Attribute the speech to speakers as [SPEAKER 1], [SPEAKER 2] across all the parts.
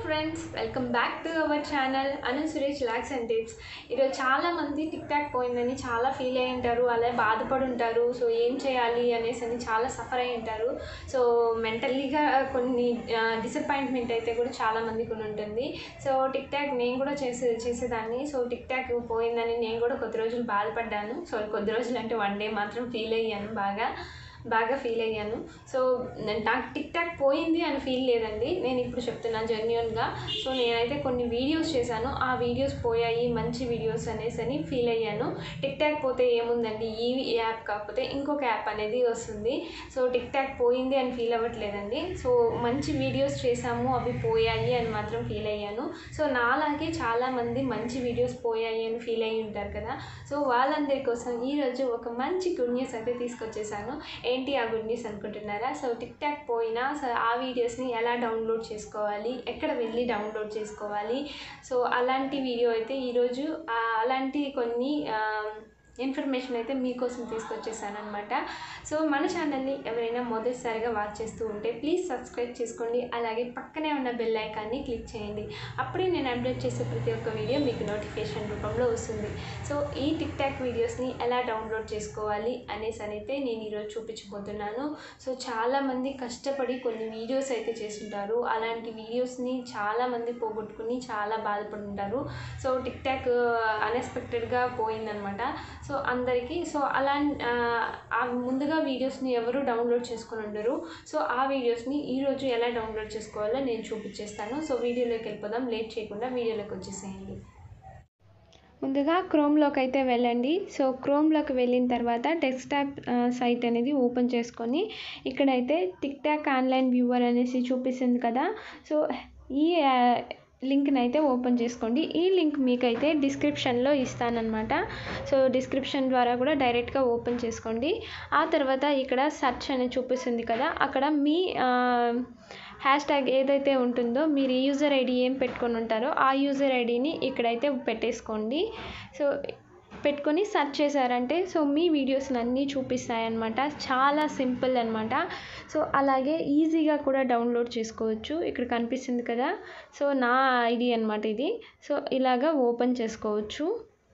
[SPEAKER 1] friends welcome back to our channel Anu Suresh relax and tips ఈరోజు చాలా మంది టిక్ టాక్ పోయిందని చాలా ఫీల్ అయి ఉంటారు అలా బాధపడి ఉంటారు సో ఏం చేయాలి అనేసి అని చాలా సఫర్ అయి ఉంటారు సో మెంటల్లీగా కొన్ని డిసప్పాయింట్మెంట్ అయితే కూడా చాలా మందికి ఉంటుంది సో టిక్ టాక్ నేను కూడా చేసే చేసేదాన్ని సో టిక్ టాక్ పోయిందని నేను కూడా కొద్ది రోజులు బాధపడ్డాను సో కొద్ది రోజులు అంటే వన్ డే మాత్రం ఫీల్ అయ్యాను బాగా బాగా ఫీల్ అయ్యాను సో నాకు టిక్ టాక్ పోయింది అని ఫీల్ లేదండి నేను ఇప్పుడు చెప్తున్నాను జెన్యున్గా సో నేనైతే కొన్ని వీడియోస్ చేశాను ఆ వీడియోస్ పోయాయి మంచి వీడియోస్ అనేసి అని ఫీల్ అయ్యాను టిక్ టాక్ పోతే ఏముందండి ఈ యాప్ కాకపోతే ఇంకొక యాప్ అనేది వస్తుంది సో టిక్ టాక్ పోయింది అని ఫీల్ అవ్వట్లేదండి సో మంచి వీడియోస్ చేశాము అవి పోయాయి అని మాత్రం ఫీల్ అయ్యాను సో నాలాగే చాలామంది మంచి వీడియోస్ పోయాయి అని ఫీల్ అయ్యి ఉంటారు కదా సో వాళ్ళందరి కోసం ఈరోజు ఒక మంచి గుడ్ న్యూస్ అయితే తీసుకొచ్చేసాను ఏంటి ఆ గుడ్ న్యూస్ అనుకుంటున్నారా సో టిక్ టాక్ పోయినా సో ఆ వీడియోస్ని ఎలా డౌన్లోడ్ చేసుకోవాలి ఎక్కడ వెళ్ళి డౌన్లోడ్ చేసుకోవాలి సో అలాంటి వీడియో అయితే ఈరోజు ఆ, అలాంటి కొన్ని ఆ, ఇన్ఫర్మేషన్ అయితే మీకోసం తీసుకొచ్చేసాను అనమాట సో మన ఛానల్ని ఎవరైనా మొదటిసారిగా వాచ్ చేస్తూ ఉంటే ప్లీజ్ సబ్స్క్రైబ్ చేసుకోండి అలాగే పక్కనే ఉన్న బెల్ ఐకాన్ని క్లిక్ చేయండి అప్పుడే నేను అప్డేట్ చేసే ప్రతి ఒక్క వీడియో మీకు నోటిఫికేషన్ రూపంలో వస్తుంది సో ఈ టిక్ టాక్ వీడియోస్ని ఎలా డౌన్లోడ్ చేసుకోవాలి అనేసి అయితే నేను ఈరోజు చూపించబోతున్నాను సో చాలామంది కష్టపడి కొన్ని వీడియోస్ అయితే చేస్తుంటారు అలాంటి వీడియోస్ని చాలామంది పోగొట్టుకుని చాలా బాధపడుతుంటారు సో టిక్ టాక్ అన్ఎక్స్పెక్టెడ్గా పోయిందనమాట సో అందరికీ సో అలా ఆ, ఆ ముందుగా వీడియోస్ని ఎవరు డౌన్లోడ్ చేసుకొని ఉండరు సో ఆ వీడియోస్ని ఈరోజు ఎలా డౌన్లోడ్ చేసుకోవాలో నేను చూపించేస్తాను సో వీడియోలోకి వెళ్ళిపోదాం లేట్ చేయకుండా వీడియోలోకి వచ్చేసేయండి ముందుగా క్రోమ్లోకి అయితే వెళ్ళండి సో క్రోమ్లోకి వెళ్ళిన తర్వాత డెస్క్టాప్ సైట్ అనేది ఓపెన్ చేసుకొని ఇక్కడైతే టిక్ టాక్ ఆన్లైన్ వ్యూవర్ అనేసి చూపిస్తుంది కదా సో ఈ లింక్ని అయితే ఓపెన్ చేసుకోండి ఈ లింక్ మీకైతే డిస్క్రిప్షన్లో ఇస్తానన్నమాట సో డిస్క్రిప్షన్ ద్వారా కూడా డైరెక్ట్గా ఓపెన్ చేసుకోండి ఆ తర్వాత ఇక్కడ సెర్చ్ అనేది చూపిస్తుంది కదా అక్కడ మీ హ్యాష్ ట్యాగ్ ఏదైతే ఉంటుందో మీరు యూజర్ ఐడి ఏం పెట్టుకొని ఉంటారో ఆ యూజర్ ఐడిని ఇక్కడైతే పెట్టేసుకోండి సో పెట్టుకొని సెర్చ్ చేశారంటే సో మీ వీడియోస్ అన్నీ చూపిస్తాయన్నమాట చాలా సింపుల్ అనమాట సో అలాగే ఈజీగా కూడా డౌన్లోడ్ చేసుకోవచ్చు ఇక్కడ కనిపిస్తుంది కదా సో నా ఐడి అనమాట ఇది సో ఇలాగా ఓపెన్ చేసుకోవచ్చు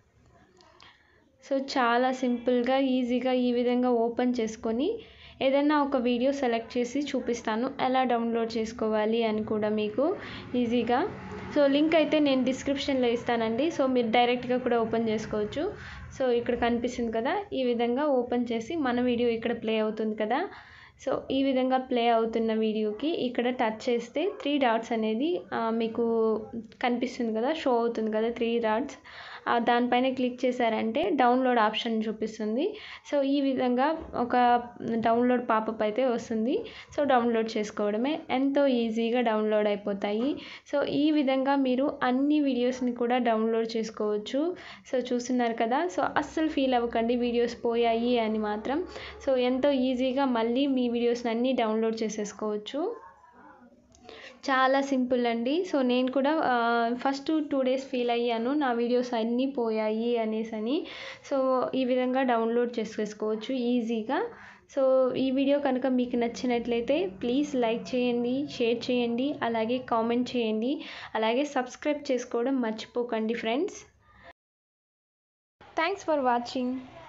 [SPEAKER 1] సో చాలా సింపుల్గా ఈజీగా ఈ విధంగా ఓపెన్ చేసుకొని ఏదైనా ఒక వీడియో సెలెక్ట్ చేసి చూపిస్తాను ఎలా డౌన్లోడ్ చేసుకోవాలి అని కూడా మీకు ఈజీగా సో లింక్ అయితే నేను డిస్క్రిప్షన్లో ఇస్తానండి సో మీరు డైరెక్ట్గా కూడా ఓపెన్ చేసుకోవచ్చు సో ఇక్కడ కనిపిస్తుంది కదా ఈ విధంగా ఓపెన్ చేసి మన వీడియో ఇక్కడ ప్లే అవుతుంది కదా సో ఈ విధంగా ప్లే అవుతున్న వీడియోకి ఇక్కడ టచ్ చేస్తే త్రీ డాట్స్ అనేది ఆ, మీకు కనిపిస్తుంది కదా షో అవుతుంది కదా త్రీ డాట్స్ ఆ, దానిపైన క్లిక్ చేశారంటే డౌన్లోడ్ ఆప్షన్ చూపిస్తుంది సో ఈ విధంగా ఒక డౌన్లోడ్ పాపప్ అయితే వస్తుంది సో డౌన్లోడ్ చేసుకోవడమే ఎంతో ఈజీగా డౌన్లోడ్ అయిపోతాయి సో ఈ విధంగా మీరు అన్ని వీడియోస్ని కూడా డౌన్లోడ్ చేసుకోవచ్చు సో చూస్తున్నారు కదా సో అస్సలు ఫీల్ అవ్వకండి వీడియోస్ పోయాయి అని మాత్రం సో ఎంతో ఈజీగా మళ్ళీ మీ వీడియోస్ని అన్నీ డౌన్లోడ్ చేసేసుకోవచ్చు చాలా సింపుల్ అండి సో నేను కూడా ఫస్ట్ టూ డేస్ ఫీల్ అయ్యాను నా వీడియోస్ అన్నీ పోయాయి అనేసి అని సో ఈ విధంగా డౌన్లోడ్ చేసేసుకోవచ్చు ఈజీగా సో ఈ వీడియో కనుక మీకు నచ్చినట్లయితే ప్లీజ్ లైక్ చేయండి షేర్ చేయండి అలాగే కామెంట్ చేయండి అలాగే సబ్స్క్రైబ్ చేసుకోవడం మర్చిపోకండి ఫ్రెండ్స్ థ్యాంక్స్ ఫర్ వాచింగ్